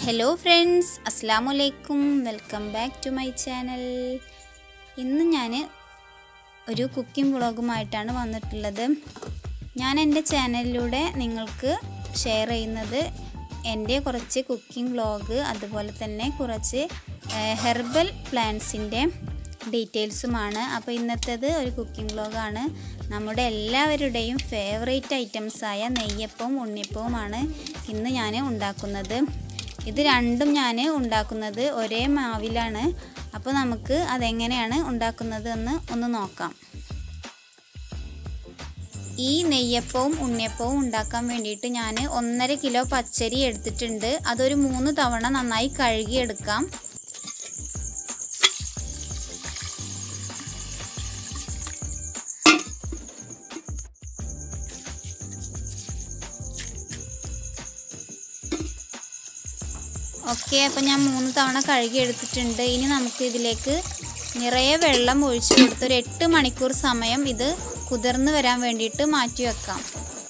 hello friends അസ്സാം വലൈക്കും welcome back to my channel ഇന്ന് ഞാൻ ഒരു കുക്കിംഗ് വ്ളോഗുമായിട്ടാണ് വന്നിട്ടുള്ളത് ഞാൻ എൻ്റെ ചാനലിലൂടെ നിങ്ങൾക്ക് ഷെയർ ചെയ്യുന്നത് എൻ്റെ കുറച്ച് കുക്കിംഗ് വ്ളോഗ് അതുപോലെ തന്നെ കുറച്ച് ഹെർബൽ പ്ലാന്റ്സിൻ്റെ ഡീറ്റെയിൽസുമാണ് അപ്പോൾ ഇന്നത്തേത് ഒരു കുക്കിംഗ് വ്ളോഗാണ് നമ്മുടെ എല്ലാവരുടെയും ഫേവറേറ്റ് ഐറ്റംസായ നെയ്യപ്പവും ഉണ്ണിയപ്പവുമാണ് ഇന്ന് ഞാൻ ഉണ്ടാക്കുന്നത് ഇത് രണ്ടും ഞാൻ ഉണ്ടാക്കുന്നത് ഒരേ മാവിലാണ് അപ്പോൾ നമുക്ക് അതെങ്ങനെയാണ് ഉണ്ടാക്കുന്നത് എന്ന് ഒന്ന് നോക്കാം ഈ നെയ്യപ്പവും ഉണ്ണിയപ്പവും ഉണ്ടാക്കാൻ വേണ്ടിയിട്ട് ഞാൻ ഒന്നര കിലോ പച്ചരി എടുത്തിട്ടുണ്ട് അതൊരു മൂന്ന് തവണ നന്നായി കഴുകിയെടുക്കാം ഓക്കെ അപ്പോൾ ഞാൻ മൂന്ന് തവണ കഴുകി എടുത്തിട്ടുണ്ട് ഇനി നമുക്ക് ഇതിലേക്ക് നിറയെ വെള്ളം ഒഴിച്ചു കൊടുത്ത് ഒരു എട്ട് മണിക്കൂർ സമയം ഇത് കുതിർന്ന് വരാൻ വേണ്ടിയിട്ട് മാറ്റി വെക്കാം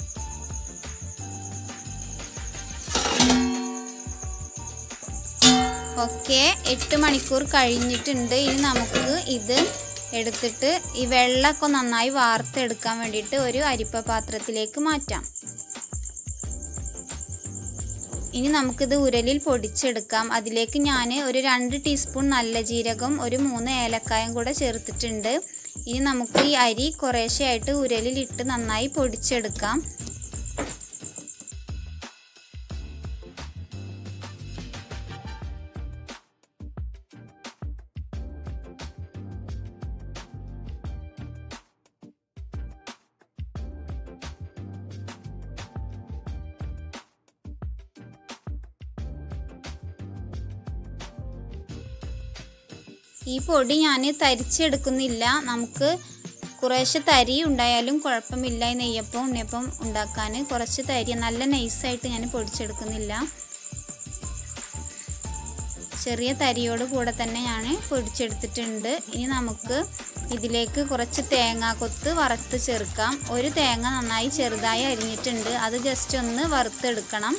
ഓക്കെ എട്ട് മണിക്കൂർ കഴിഞ്ഞിട്ടുണ്ട് ഇനി നമുക്ക് ഇത് എടുത്തിട്ട് ഈ വെള്ളമൊക്കെ നന്നായി വാർത്തെടുക്കാൻ വേണ്ടിയിട്ട് ഒരു അരിപ്പ പാത്രത്തിലേക്ക് മാറ്റാം ഇനി നമുക്കിത് ഉരലിൽ പൊടിച്ചെടുക്കാം അതിലേക്ക് ഞാൻ ഒരു രണ്ട് ടീസ്പൂൺ നല്ല ജീരകം ഒരു മൂന്ന് ഏലക്കായും കൂടെ ചേർത്തിട്ടുണ്ട് ഇനി നമുക്ക് ഈ അരി കുറേശ്ശെയായിട്ട് ഉരലിൽ ഇട്ട് നന്നായി പൊടിച്ചെടുക്കാം ഈ പൊടി ഞാൻ തരിച്ചെടുക്കുന്നില്ല നമുക്ക് കുറേശ്ശെ തരി ഉണ്ടായാലും കുഴപ്പമില്ല ഈ നെയ്യപ്പം ഉണ്ണിയപ്പം ഉണ്ടാക്കാൻ കുറച്ച് തരി നല്ല നൈസായിട്ട് ഞാൻ പൊടിച്ചെടുക്കുന്നില്ല ചെറിയ തരിയോട് കൂടെ തന്നെ ഞാൻ പൊടിച്ചെടുത്തിട്ടുണ്ട് ഇനി നമുക്ക് ഇതിലേക്ക് കുറച്ച് തേങ്ങാക്കൊത്ത് വറുത്ത് ചേർക്കാം ഒരു തേങ്ങ നന്നായി ചെറുതായി അരിഞ്ഞിട്ടുണ്ട് അത് ജസ്റ്റ് ഒന്ന് വറുത്തെടുക്കണം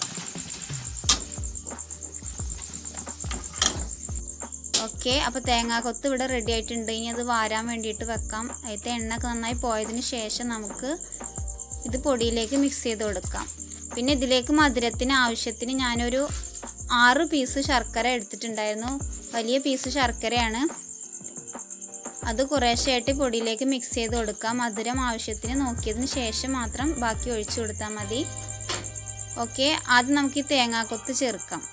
ഓക്കെ അപ്പോൾ തേങ്ങാക്കൊത്ത് ഇവിടെ റെഡി ആയിട്ടുണ്ട് ഇനി അത് വാരാൻ വേണ്ടിയിട്ട് വെക്കാം അതിലത്തെ എണ്ണയൊക്കെ നന്നായി പോയതിന് ശേഷം നമുക്ക് ഇത് പൊടിയിലേക്ക് മിക്സ് ചെയ്ത് കൊടുക്കാം പിന്നെ ഇതിലേക്ക് മധുരത്തിന് ആവശ്യത്തിന് ഞാനൊരു ആറ് പീസ് ശർക്കര എടുത്തിട്ടുണ്ടായിരുന്നു വലിയ പീസ് ശർക്കരയാണ് അത് കുറേശ്ശായിട്ട് പൊടിയിലേക്ക് മിക്സ് ചെയ്ത് കൊടുക്കാം മധുരം ആവശ്യത്തിന് നോക്കിയതിന് ശേഷം മാത്രം ബാക്കി ഒഴിച്ചു കൊടുത്താൽ മതി ഓക്കെ ആദ്യം നമുക്ക് ഈ തേങ്ങാക്കൊത്ത് ചേർക്കാം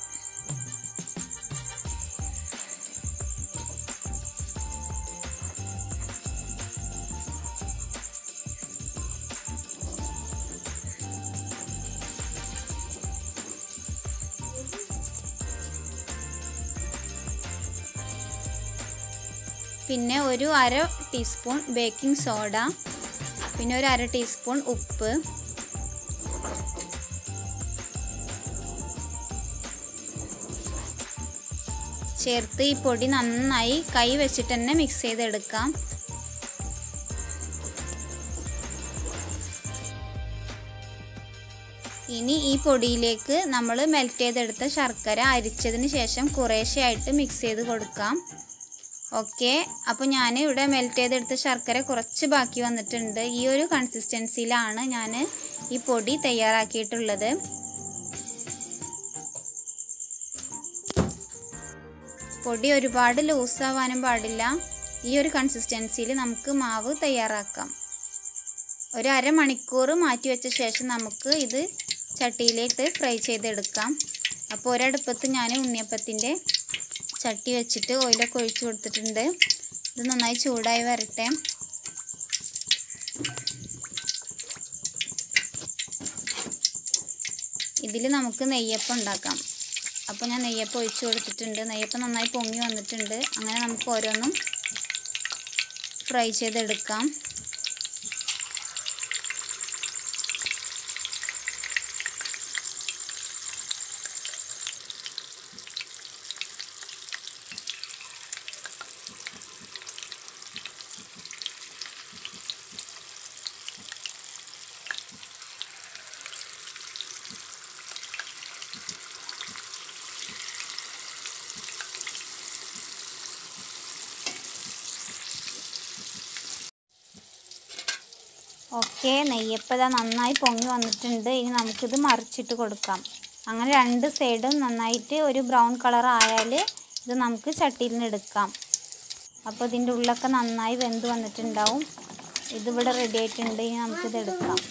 പിന്നെ ഒരു അര ടീസ്പൂൺ ബേക്കിംഗ് സോഡ പിന്നെ ഒരു അര ടീസ്പൂൺ ഉപ്പ് ചേർത്ത് ഈ പൊടി നന്നായി കൈ വെച്ചിട്ട് തന്നെ മിക്സ് ചെയ്തെടുക്കാം ഇനി ഈ പൊടിയിലേക്ക് നമ്മൾ മെൽറ്റ് ചെയ്തെടുത്ത ശർക്കര അരിച്ചതിന് ശേഷം കുറേശ്ശെയായിട്ട് മിക്സ് ചെയ്ത് കൊടുക്കാം ഓക്കെ അപ്പോൾ ഞാൻ ഇവിടെ മെൽറ്റ് ചെയ്തെടുത്ത ശർക്കര കുറച്ച് ബാക്കി വന്നിട്ടുണ്ട് ഈ ഒരു കൺസിസ്റ്റൻസിയിലാണ് ഞാൻ ഈ പൊടി തയ്യാറാക്കിയിട്ടുള്ളത് പൊടി ഒരുപാട് ലൂസാവാനും പാടില്ല ഈ ഒരു കൺസിസ്റ്റൻസിയിൽ നമുക്ക് മാവ് തയ്യാറാക്കാം ഒരു അരമണിക്കൂർ മാറ്റി വെച്ച ശേഷം നമുക്ക് ഇത് ചട്ടിയിലേക്ക് ഫ്രൈ ചെയ്തെടുക്കാം അപ്പോൾ ഒരടുപ്പത്ത് ഞാൻ ഉണ്ണിയപ്പത്തിൻ്റെ ചട്ടി വെച്ചിട്ട് ഓയിലൊക്കെ ഒഴിച്ചു കൊടുത്തിട്ടുണ്ട് ഇത് നന്നായി ചൂടായി വരട്ടെ ഇതിൽ നമുക്ക് നെയ്യപ്പം ഉണ്ടാക്കാം അപ്പോൾ ഞാൻ നെയ്യപ്പം ഒഴിച്ചു കൊടുത്തിട്ടുണ്ട് നെയ്യപ്പം നന്നായി പൊങ്ങി വന്നിട്ടുണ്ട് അങ്ങനെ നമുക്ക് ഓരോന്നും ഫ്രൈ ചെയ്തെടുക്കാം ഓക്കെ നെയ്യപ്പം ഇതാ നന്നായി പൊങ്ങി വന്നിട്ടുണ്ട് ഇനി നമുക്കിത് മറിച്ചിട്ട് കൊടുക്കാം അങ്ങനെ രണ്ട് സൈഡും നന്നായിട്ട് ഒരു ബ്രൗൺ കളർ ആയാൽ ഇത് നമുക്ക് ചട്ടിയിൽ നിന്ന് എടുക്കാം അപ്പോൾ ഇതിൻ്റെ ഉള്ളൊക്കെ നന്നായി വെന്ത് വന്നിട്ടുണ്ടാവും ഇതിവിടെ റെഡി ആയിട്ടുണ്ട് ഇനി നമുക്കിത് എടുക്കാം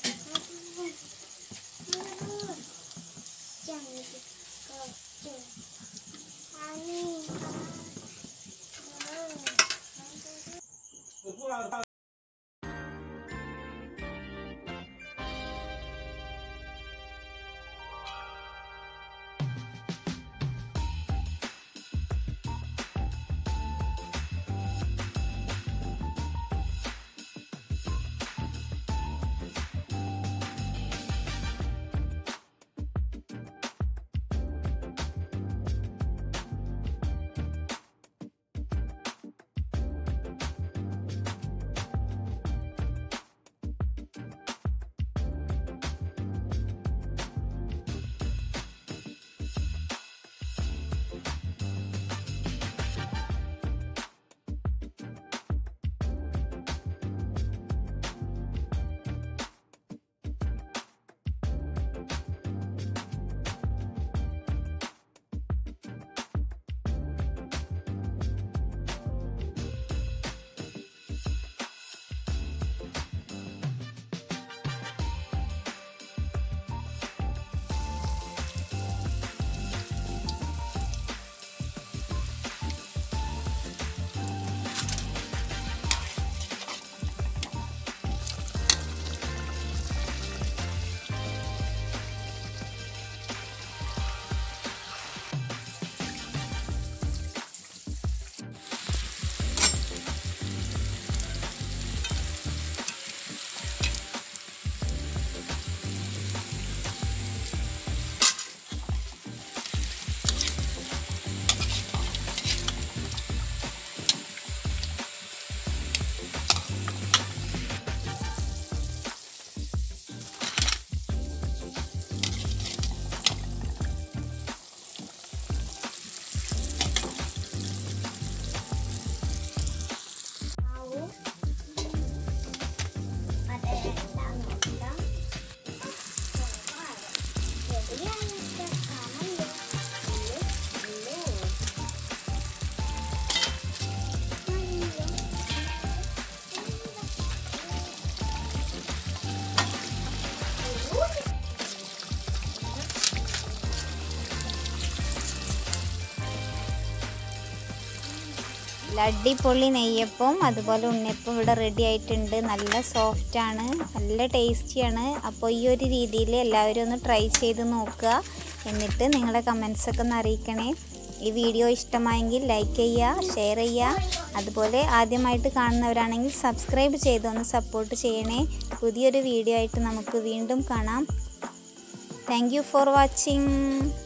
അടിപൊളി നെയ്യപ്പം അതുപോലെ ഉണ്ണിയപ്പം ഇവിടെ റെഡി ആയിട്ടുണ്ട് നല്ല സോഫ്റ്റാണ് നല്ല ടേസ്റ്റിയാണ് അപ്പോൾ ഈ ഒരു രീതിയിൽ എല്ലാവരും ഒന്ന് ട്രൈ ചെയ്ത് നോക്കുക എന്നിട്ട് നിങ്ങളുടെ കമൻസൊക്കെ ഒന്ന് അറിയിക്കണേ ഈ വീഡിയോ ഇഷ്ടമായെങ്കിൽ ലൈക്ക് ചെയ്യുക ഷെയർ ചെയ്യുക അതുപോലെ ആദ്യമായിട്ട് കാണുന്നവരാണെങ്കിൽ സബ്സ്ക്രൈബ് ചെയ്തൊന്ന് സപ്പോർട്ട് ചെയ്യണേ പുതിയൊരു വീഡിയോ ആയിട്ട് നമുക്ക് വീണ്ടും കാണാം താങ്ക് യു ഫോർ വാച്ചിങ്